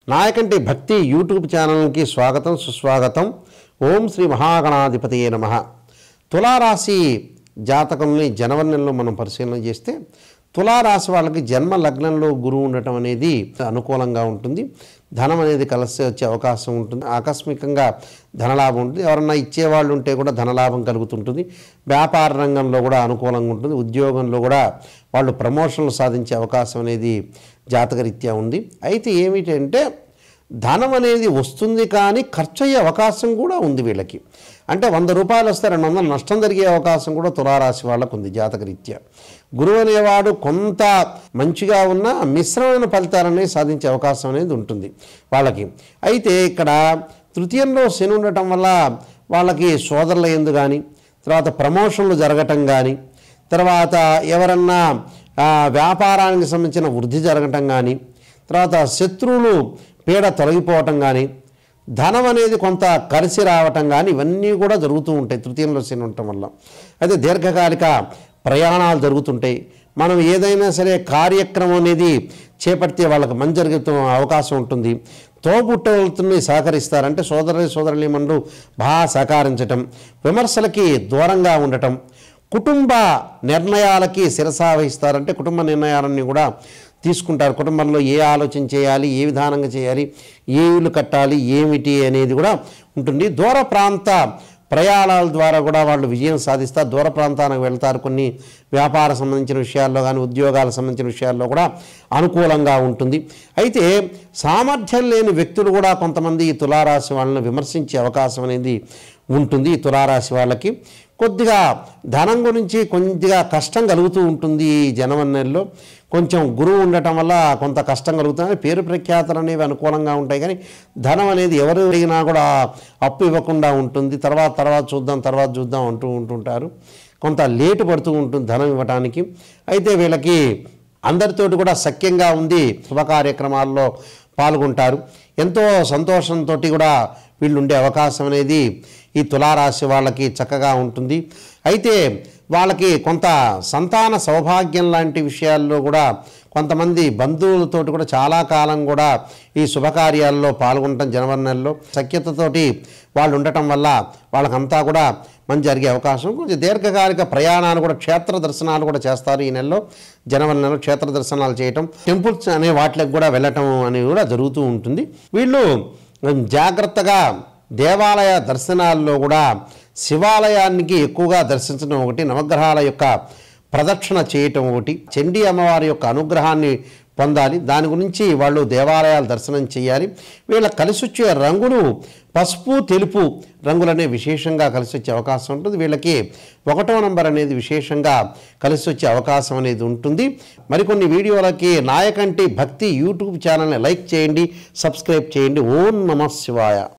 నాయకంటి భక్తి యూట్యూబ్ ఛానల్కి స్వాగతం సుస్వాగతం ఓం శ్రీ మహాగణాధిపతియే నమ తులారాశి జాతకంని జనవరి నెలలో మనం పరిశీలన చేస్తే తులారాశి వాళ్ళకి జన్మ లగ్నంలో గురువు ఉండటం అనేది అనుకూలంగా ఉంటుంది ధనం అనేది కలిసి వచ్చే అవకాశం ఉంటుంది ఆకస్మికంగా ధనలాభం ఉంటుంది ఎవరన్నా ఇచ్చేవాళ్ళు ఉంటే కూడా ధనలాభం కలుగుతుంటుంది వ్యాపార రంగంలో కూడా అనుకూలంగా ఉంటుంది ఉద్యోగంలో కూడా వాళ్ళు ప్రమోషన్లు సాధించే అవకాశం అనేది జాతకరీత్యా ఉంది అయితే ఏమిటంటే ధనం అనేది వస్తుంది కానీ ఖర్చు అయ్యే అవకాశం కూడా ఉంది వీళ్ళకి అంటే వంద రూపాయలు వస్తే రెండు వందలు నష్టం జరిగే అవకాశం కూడా తులారాశి వాళ్ళకు ఉంది జాతకరీత్యా గురువు అనేవాడు కొంత మంచిగా ఉన్న మిశ్రమైన ఫలితాలనే సాధించే అవకాశం అనేది ఉంటుంది వాళ్ళకి అయితే ఇక్కడ తృతీయంలో శని ఉండటం వల్ల వాళ్ళకి సోదరుల ఎందు కానీ తర్వాత ప్రమోషన్లు జరగటం కానీ తర్వాత ఎవరన్నా ఆ, వ్యాపారానికి సంబంధించిన వృద్ధి జరగటం కానీ తర్వాత శత్రువులు పీడ తొలగిపోవటం కానీ ధనం అనేది కొంత కలిసి రావటం కానీ ఇవన్నీ కూడా జరుగుతూ ఉంటాయి తృతీయంలో శని ఉండటం వల్ల అయితే దీర్ఘకాలిక ప్రయాణాలు జరుగుతుంటాయి మనం ఏదైనా సరే కార్యక్రమం అనేది చేపడితే వాళ్ళకి మంచి జరుగుతూ అవకాశం ఉంటుంది తోబుట్టుని సహకరిస్తారంటే సోదర సోదరులు బాగా సహకరించటం విమర్శలకి దూరంగా ఉండటం కుటుంబ నిర్ణయాలకి శిరసా వహిస్తారంటే కుటుంబ నిర్ణయాలన్నీ కూడా తీసుకుంటారు కుటుంబంలో ఏ ఆలోచన చేయాలి ఏ విధానంగా చేయాలి ఏ ఇల్లు కట్టాలి ఏమిటి అనేది కూడా ఉంటుంది దూర ప్రాంత ప్రయాణాల ద్వారా కూడా వాళ్ళు విజయం సాధిస్తారు దూర ప్రాంతానికి వెళ్తారు కొన్ని వ్యాపార సంబంధించిన విషయాల్లో కానీ ఉద్యోగాలకు సంబంధించిన విషయాల్లో కూడా అనుకూలంగా ఉంటుంది అయితే సామర్థ్యం లేని వ్యక్తులు కూడా కొంతమంది ఈ తులారాశి వాళ్ళని విమర్శించే అవకాశం అనేది ఉంటుంది ఈ తులారాశి వాళ్ళకి కొద్దిగా ధనం గురించి కొద్దిగా కష్టం కలుగుతూ ఉంటుంది ఈ జనవరి నెలలో కొంచెం గురువు ఉండటం వల్ల కొంత కష్టం కలుగుతుంది పేరు ప్రఖ్యాతలు అనేవి అనుకూలంగా ఉంటాయి కానీ ధనం అనేది ఎవరు అడిగినా కూడా అప్పు ఇవ్వకుండా ఉంటుంది తర్వాత తర్వాత చూద్దాం తర్వాత చూద్దాం అంటూ ఉంటుంటారు కొంత లేటు పడుతూ ఉంటుంది ధనం ఇవ్వటానికి అయితే వీళ్ళకి అందరితోటి కూడా సఖ్యంగా ఉంది శుభ కార్యక్రమాల్లో పాల్గొంటారు ఎంతో సంతోషంతో కూడా వీళ్ళు ఉండే అవకాశం అనేది ఈ తులారాశి వాళ్ళకి చక్కగా ఉంటుంది అయితే వాళ్ళకి కొంత సంతాన సౌభాగ్యం లాంటి విషయాల్లో కూడా కొంతమంది బంధువులతోటి కూడా చాలా కాలం కూడా ఈ శుభకార్యాల్లో పాల్గొనటం జనవరి నెలలో సఖ్యతతోటి వాళ్ళు ఉండటం వల్ల వాళ్ళకంతా కూడా మంచి జరిగే అవకాశం కొంచెం దీర్ఘకాలిక ప్రయాణాలు కూడా క్షేత్ర దర్శనాలు కూడా చేస్తారు ఈ నెలలో జనవరి నెలలో క్షేత్ర దర్శనాలు చేయటం టెంపుల్స్ అనే వాటికి కూడా వెళ్ళటం అనేది కూడా జరుగుతూ ఉంటుంది వీళ్ళు జాగ్రత్తగా దేవాలయ దర్శనాల్లో కూడా శివాలయానికి ఎక్కువగా దర్శించడం ఒకటి నవగ్రహాల యొక్క ప్రదక్షిణ చేయటం ఒకటి చండీ అమ్మవారి యొక్క అనుగ్రహాన్ని పొందాలి దాని గురించి వాళ్ళు దేవాలయాల దర్శనం చేయాలి వీళ్ళ కలిసి వచ్చే రంగులు పసుపు తెలుపు రంగులనే విశేషంగా కలిసి వచ్చే అవకాశం ఉంటుంది వీళ్ళకి ఒకటో నంబర్ అనేది విశేషంగా కలిసి వచ్చే అవకాశం అనేది ఉంటుంది మరికొన్ని వీడియోలకి నాయకంటి భక్తి యూట్యూబ్ ఛానల్ని లైక్ చేయండి సబ్స్క్రైబ్ చేయండి ఓం నమ శివాయ